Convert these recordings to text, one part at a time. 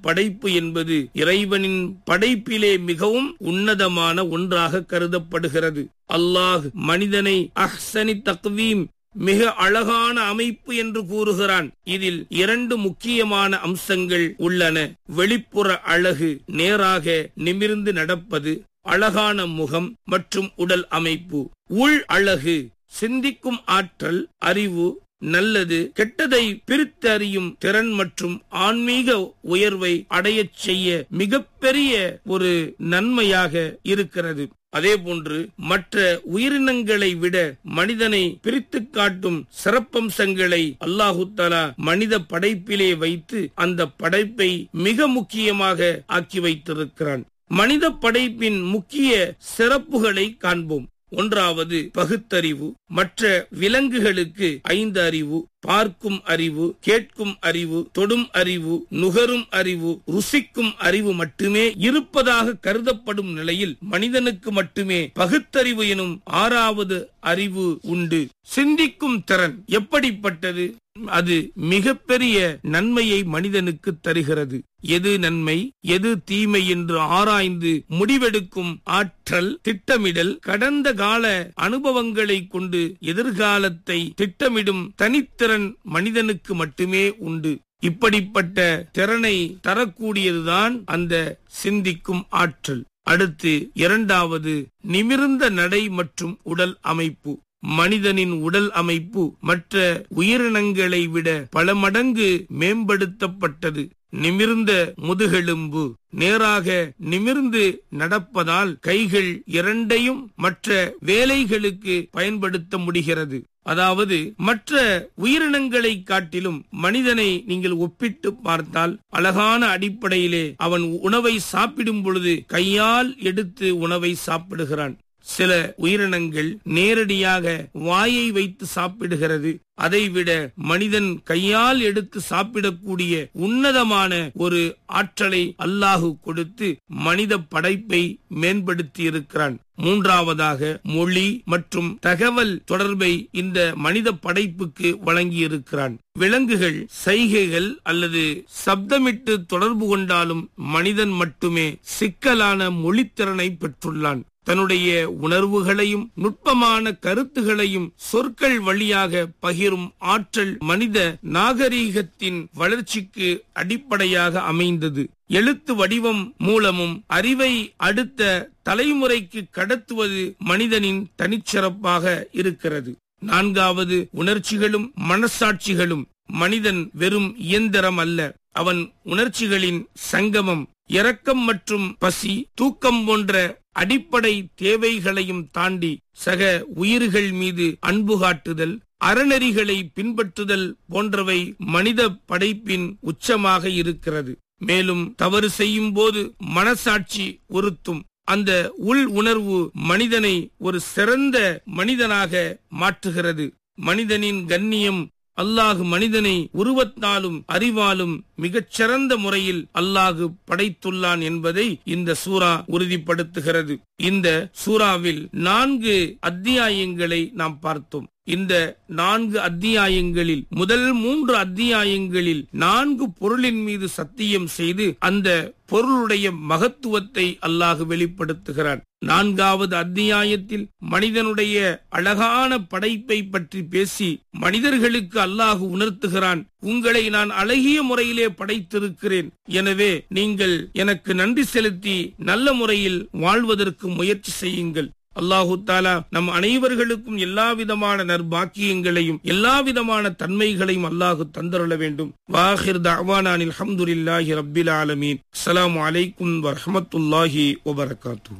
படைப்பு என்பது இறைவனின் படைப்பிலே மிகவும் உன்னதமான ஒன்றாக கருதப்படுகிறது அல்லாஹ் மனிதனை அஹ்சனி தக்வீம் மிக அழகான அமைப்பு என்று கூறுகிறான் இதில் இரண்டு முக்கியமான அம்சங்கள் உள்ளன வெளிப்புற அழகு நேராக நிமிர்ந்து நடப்பது அழகான முகம் மற்றும் உடல் அமைப்பு உள் அழகு சிந்திக்கும் ஆற்றல் அறிவு நல்லது கெட்டதை பிரித்தறியும் திறன் மற்றும் ஆன்மீக உயர்வை அடையச் செய்ய மிகப்பெரிய ஒரு நன்மையாக இருக்கிறது அதேபோன்று மற்ற உயிரினங்களை விட மனிதனை பிரித்து காட்டும் சிறப்பம்சங்களை அல்லாஹு தலா மனித படைப்பிலே வைத்து அந்த படைப்பை மிக முக்கியமாக ஆக்கி வைத்திருக்கிறான் மனித படைப்பின் முக்கிய சிறப்புகளை காண்போம் ஒன்றாவது பகுத்தறிவு மற்ற விலங்குகளுக்கு ஐந்து அறிவு பார்க்கும் அறிவு கேட்கும் அறிவு தொடும் அறிவு நுகரும் அறிவு ருசிக்கும் அறிவு மட்டுமே இருப்பதாக கருதப்படும் நிலையில் மனிதனுக்கு மட்டுமே பகுத்தறிவு எனும் ஆறாவது அறிவு உண்டு சிந்திக்கும் திறன் எப்படிப்பட்டது அது மிகப்பெரிய நன்மையை மனிதனுக்கு தருகிறது எது நன்மை எது தீமை என்று ஆராய்ந்து முடிவெடுக்கும் ஆற்றல் திட்டமிடல் கடந்த கால அனுபவங்களை கொண்டு எதிர்காலத்தை திட்டமிடும் தனித்திறன் மனிதனுக்கு மட்டுமே உண்டு இப்படிப்பட்ட திறனை தரக்கூடியதுதான் அந்த சிந்திக்கும் ஆற்றல் அடுத்து இரண்டாவது நிமிர்ந்த நடை மற்றும் உடல் அமைப்பு மனிதனின் உடல் அமைப்பு மற்ற உயிரினங்களை விட பல மடங்கு மேம்படுத்தப்பட்டது நிமிர்ந்த முதுகெலும்பு நேராக நிமிர்ந்து நடப்பதால் கைகள் இரண்டையும் மற்ற வேலைகளுக்கு பயன்படுத்த முடிகிறது அதாவது மற்ற உயிரினங்களை காட்டிலும் மனிதனை நீங்கள் ஒப்பிட்டு பார்த்தால் அழகான அடிப்படையிலே அவன் உணவை சாப்பிடும் பொழுது கையால் எடுத்து உணவை சாப்பிடுகிறான் சில உயிரினங்கள் நேரடியாக வாயை வைத்து சாப்பிடுகிறது அதைவிட மனிதன் கையால் எடுத்து சாப்பிடக்கூடிய உன்னதமான ஒரு ஆற்றலை அல்லாஹு கொடுத்து மனித படைப்பை மேம்படுத்தி இருக்கிறான் மூன்றாவதாக மொழி மற்றும் தகவல் தொடர்பை இந்த மனித படைப்புக்கு வழங்கியிருக்கிறான் விலங்குகள் சைகைகள் அல்லது சப்தமிட்டு தொடர்பு கொண்டாலும் மனிதன் மட்டுமே சிக்கலான மொழித்திறனை பெற்றுள்ளான் தன்னுடைய உணர்வுகளையும் நுட்பமான கருத்துகளையும் சொற்கள் வழியாக பகிரும் ஆற்றல் மனித நாகரீகத்தின் வளர்ச்சிக்கு அடிப்படையாக அமைந்தது எழுத்து வடிவம் மூலமும் அறிவை அடுத்த தலைமுறைக்கு கடத்துவது மனிதனின் தனிச்சிறப்பாக இருக்கிறது நான்காவது உணர்ச்சிகளும் மனசாட்சிகளும் மனிதன் வெறும் இயந்திரம் அல்ல அவன் உணர்ச்சிகளின் சங்கமம் இரக்கம் மற்றும் பசி தூக்கம் போன்ற அடிப்படை தேவைகளையும் தாண்டி சக உயிர்கள் மீது அன்பு காட்டுதல் அறநெறிகளை பின்பற்றுதல் போன்றவை மனித படைப்பின் உச்சமாக இருக்கிறது மேலும் தவறு செய்யும் போது மனசாட்சி உறுத்தும் அந்த உள் உணர்வு மனிதனை ஒரு சிறந்த மனிதனாக மாற்றுகிறது மனிதனின் கண்ணியம் அல்லாஹு மனிதனை உருவத்தாலும் அறிவாலும் மிகச்சிறந்த முறையில் அல்லாஹு படைத்துள்ளான் என்பதை இந்த சூரா உறுதிப்படுத்துகிறது இந்த சூறாவில் நான்கு அத்தியாயங்களை நாம் பார்த்தோம் இந்த நான்கு அத்தியாயங்களில் முதல் மூன்று அத்தியாயங்களில் நான்கு பொருளின் மீது சத்தியம் செய்து அந்த பொருளுடைய மகத்துவத்தை அல்லாஹு வெளிப்படுத்துகிறான் நான்காவது அத்தியாயத்தில் மனிதனுடைய அழகான படைப்பை பற்றி பேசி மனிதர்களுக்கு அல்லாஹு உணர்த்துகிறான் உங்களை நான் அழகிய முறையிலே படைத்திருக்கிறேன் எனவே நீங்கள் எனக்கு நன்றி செலுத்தி நல்ல முறையில் வாழ்வதற்கு முயற்சி செய்யுங்கள் அல்லாஹு தாலா நம் அனைவர்களுக்கும் எல்லா விதமான நற்பாக்கியங்களையும் எல்லா விதமான தன்மைகளையும் அல்லாஹு தந்தருள வேண்டும் வாஹிர் தவானானில் அல்ஹம்துலில்லாஹி ரப்பில் ஆலமீன் அஸ்ஸலாமு அலைக்கும் வரஹ்மத்துல்லாஹி வபரகாத்துஹு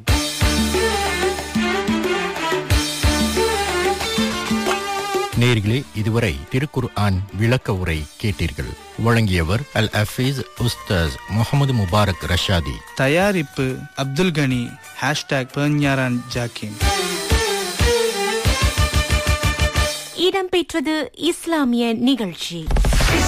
நேர்களே இதுவரை திருக்குர் ஆன் விளக்க உரை கேட்டீர்கள் வழங்கியவர் அல் அஃபீஸ் உஸ்தாஸ் முகமது முபாரக் ரஷாதி தயாரிப்பு அப்துல் கனி ஹேஷ்டாக் பெர்ஞாரான் ஜாக்கிம் இடம்பெற்றது இஸ்லாமிய நிகழ்ச்சி